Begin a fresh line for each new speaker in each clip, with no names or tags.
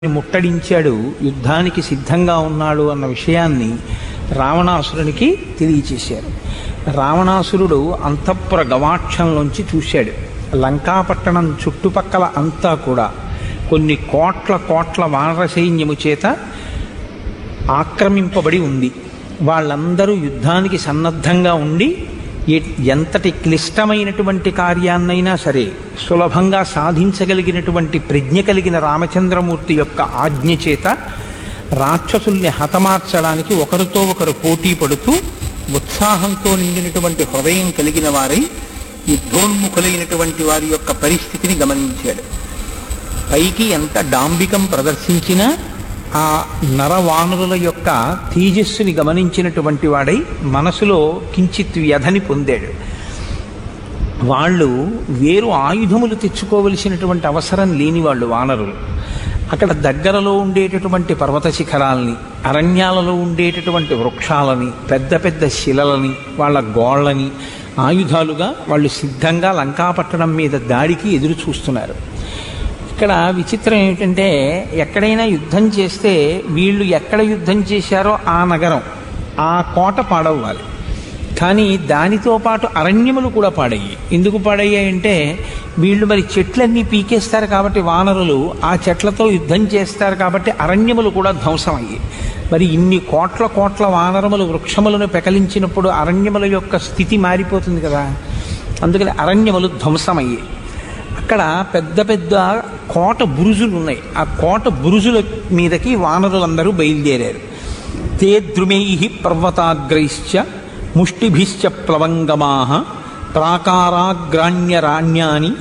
ముట్టడించాడు యుద్ధానికి సిద్ధంగా ఉన్నాడు అన్న విషయాన్ని రావణాసురునికి తెలియచేశారు రావణాసురుడు అంతఃపుర గవాక్షంలోంచి చూశాడు లంకాపట్టణం చుట్టుపక్కల అంతా కూడా కొన్ని కోట్ల కోట్ల వానర సైన్యము చేత ఆక్రమింపబడి ఉంది వాళ్ళందరూ యుద్ధానికి సన్నద్ధంగా ఉండి ఎ- ఎంతటి క్లిష్టమైనటువంటి కార్యాన్నైనా సరే సులభంగా సాధించగలిగినటువంటి ప్రజ్ఞ కలిగిన రామచంద్రమూర్తి యొక్క ఆజ్ఞ చేత రాక్షసుల్ని హతమార్చడానికి ఒకరితో ఒకరు పోటీ పడుతూ ఉత్సాహంతో నిండినటువంటి హృదయం కలిగిన వారై యుద్ధోన్ముఖులైనటువంటి వారి యొక్క పరిస్థితిని గమనించాడు పైకి ఎంత డాంబికం ప్రదర్శించినా ఆ నరవానరుల యొక్క తేజస్సుని గమనించినటువంటి వాడై మనసులో కించిత్ వ్యధని పొందాడు వాళ్ళు వేరు ఆయుధములు తెచ్చుకోవలసినటువంటి అవసరం లేని వాళ్ళు వానరులు అక్కడ దగ్గరలో ఉండేటటువంటి పర్వత శిఖరాల్ని అరణ్యాలలో ఉండేటటువంటి వృక్షాలని పెద్ద పెద్ద శిలలని వాళ్ళ గోళ్ళని ఆయుధాలుగా వాళ్ళు సిద్ధంగా లంకాపట్టణం మీద దాడికి ఎదురు చూస్తున్నారు ఇక్కడ విచిత్రం ఏమిటంటే ఎక్కడైనా యుద్ధం చేస్తే వీళ్ళు ఎక్కడ యుద్ధం చేశారో ఆ నగరం ఆ కోట పాడవ్వాలి కానీ దానితో పాటు అరణ్యములు కూడా పాడయ్యాయి ఎందుకు పాడయ్యాయంటే వీళ్ళు మరి చెట్లన్నీ పీకేస్తారు కాబట్టి వానరులు ఆ చెట్లతో యుద్ధం చేస్తారు కాబట్టి అరణ్యములు కూడా ధ్వంసం అయ్యాయి మరి ఇన్ని కోట్ల కోట్ల వానరములు వృక్షములను పెకలించినప్పుడు అరణ్యముల యొక్క స్థితి మారిపోతుంది కదా అందుకని అరణ్యములు ధ్వంసమయ్యాయి అక్కడ పెద్ద పెద్ద కోట బురుజులు ఉన్నాయి ఆ కోట బురుజుల మీదకి వానరులందరూ బయలుదేరారు తే ద్రుమై పర్వతాగ్రైశ్చ ముష్టిభిశ్చ ప్లవంగమా ప్రాకారాగ్రాణ్యరాణ్యాని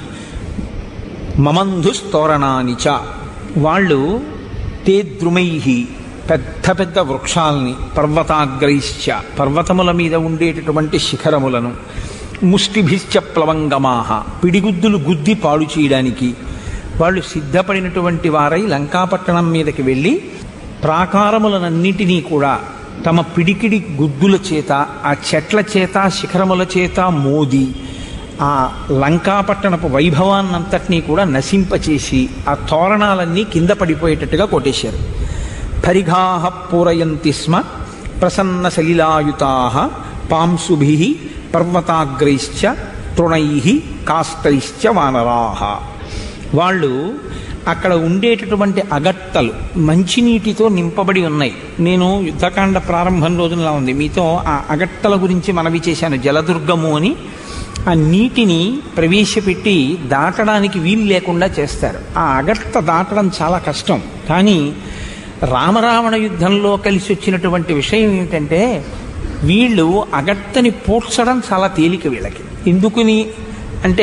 మమంధుస్తోరణాని చ వాళ్ళు తే ద్రుమై పెద్ద పెద్ద వృక్షాల్ని పర్వతాగ్రైశ్చ పర్వతముల మీద ఉండేటటువంటి శిఖరములను ముష్టిభిశ్చ ప్లవంగమాహ పిడిగుద్దులు గుద్ది పాడు చేయడానికి వాళ్ళు సిద్ధపడినటువంటి వారై లంకాపట్టణం మీదకి వెళ్ళి ప్రాకారములనన్నిటినీ కూడా తమ పిడికిడి గుద్దుల చేత ఆ చెట్ల చేత శిఖరముల చేత మోది ఆ లంకాపట్టణపు వైభవాన్నంతటినీ కూడా నశింపచేసి ఆ తోరణాలన్నీ కింద పడిపోయేటట్టుగా కొట్టేశారు పరిఘాహ పూరయంతి స్మ ప్రసన్న సలిలాయుతా పాంసుభి పర్వతాగ్రైశ్చ తృణై కాష్టైశ్చ వానరాహ వాళ్ళు అక్కడ ఉండేటటువంటి అగట్టలు మంచినీటితో నింపబడి ఉన్నాయి నేను యుద్ధకాండ ప్రారంభం రోజునలా ఉంది మీతో ఆ అగట్టల గురించి మనవి చేశాను జలదుర్గము అని ఆ నీటిని ప్రవేశపెట్టి దాటడానికి వీలు లేకుండా చేస్తారు ఆ అగట్ట దాటడం చాలా కష్టం కానీ రామరావణ యుద్ధంలో కలిసి వచ్చినటువంటి విషయం ఏమిటంటే వీళ్ళు అగట్టని పూడ్చడం చాలా తేలిక వీళ్ళకి ఎందుకుని అంటే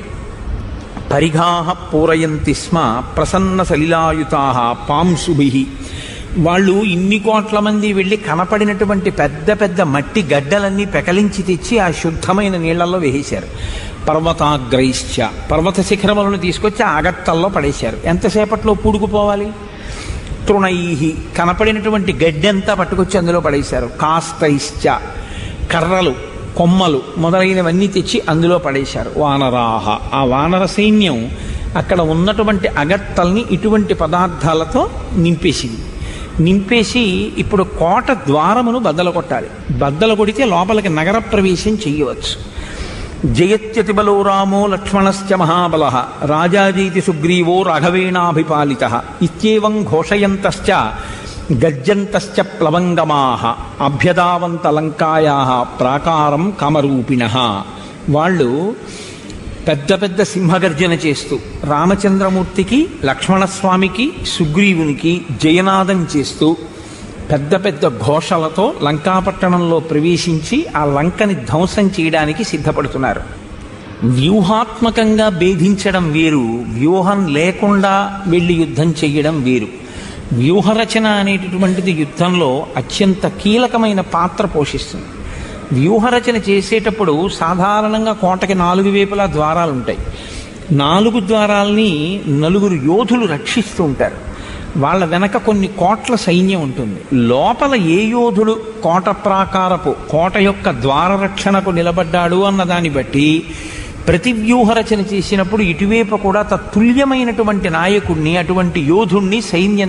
పరిఘాహ పూరయంతి స్మ ప్రసన్న సలిలాయుతా పాంసుభి వాళ్ళు ఇన్ని కోట్ల మంది వెళ్ళి కనపడినటువంటి పెద్ద పెద్ద మట్టి గడ్డలన్నీ పెకలించి తెచ్చి ఆ శుద్ధమైన నీళ్లలో వేసేశారు పర్వతాగ్రైశ్చ పర్వత శిఖరములను తీసుకొచ్చి ఆ అగట్టల్లో పడేశారు ఎంతసేపట్లో పూడుకుపోవాలి తృణై కనపడినటువంటి గడ్డంతా పట్టుకొచ్చి అందులో పడేశారు కాస్తైశ్చ కర్రలు కొమ్మలు మొదలైనవన్నీ తెచ్చి అందులో పడేశారు వానరాహ ఆ వానర సైన్యం అక్కడ ఉన్నటువంటి అగట్టల్ని ఇటువంటి పదార్థాలతో నింపేసింది నింపేసి ఇప్పుడు కోట ద్వారమును బద్దలు కొట్టాలి బద్దలు కొడితే లోపలికి నగర ప్రవేశం చెయ్యవచ్చు జయత్యతి బలో రామో లక్ష్మణశ్చ మహాబల రాజాజీతి సుగ్రీవో రాఘవేణాభిపాలిత ఇత్యేవం ఘోషయంతశ్చ గర్జంతశ్చ ప్లవంగమా అభ్యదావంత లంకాయా ప్రాకారం కామరూపిణ వాళ్ళు పెద్ద పెద్ద సింహగర్జన చేస్తూ రామచంద్రమూర్తికి లక్ష్మణస్వామికి సుగ్రీవునికి జయనాదం చేస్తూ పెద్ద పెద్ద ఘోషలతో లంకాపట్టణంలో ప్రవేశించి ఆ లంకని ధ్వంసం చేయడానికి సిద్ధపడుతున్నారు వ్యూహాత్మకంగా భేదించడం వేరు వ్యూహం లేకుండా వెళ్ళి యుద్ధం చేయడం వేరు వ్యూహరచన అనేటటువంటిది యుద్ధంలో అత్యంత కీలకమైన పాత్ర పోషిస్తుంది వ్యూహరచన చేసేటప్పుడు సాధారణంగా కోటకి నాలుగు వైపులా ద్వారాలు ఉంటాయి నాలుగు ద్వారాల్ని నలుగురు యోధులు రక్షిస్తూ ఉంటారు వాళ్ళ వెనక కొన్ని కోట్ల సైన్యం ఉంటుంది లోపల ఏ యోధుడు కోట ప్రాకారపు కోట యొక్క ద్వార రక్షణకు నిలబడ్డాడు అన్న దాన్ని బట్టి ప్రతివ్యూహ రచన చేసినప్పుడు ఇటువైపు కూడా తత్తుల్యమైనటువంటి నాయకుణ్ణి అటువంటి యోధుణ్ణి సైన్యం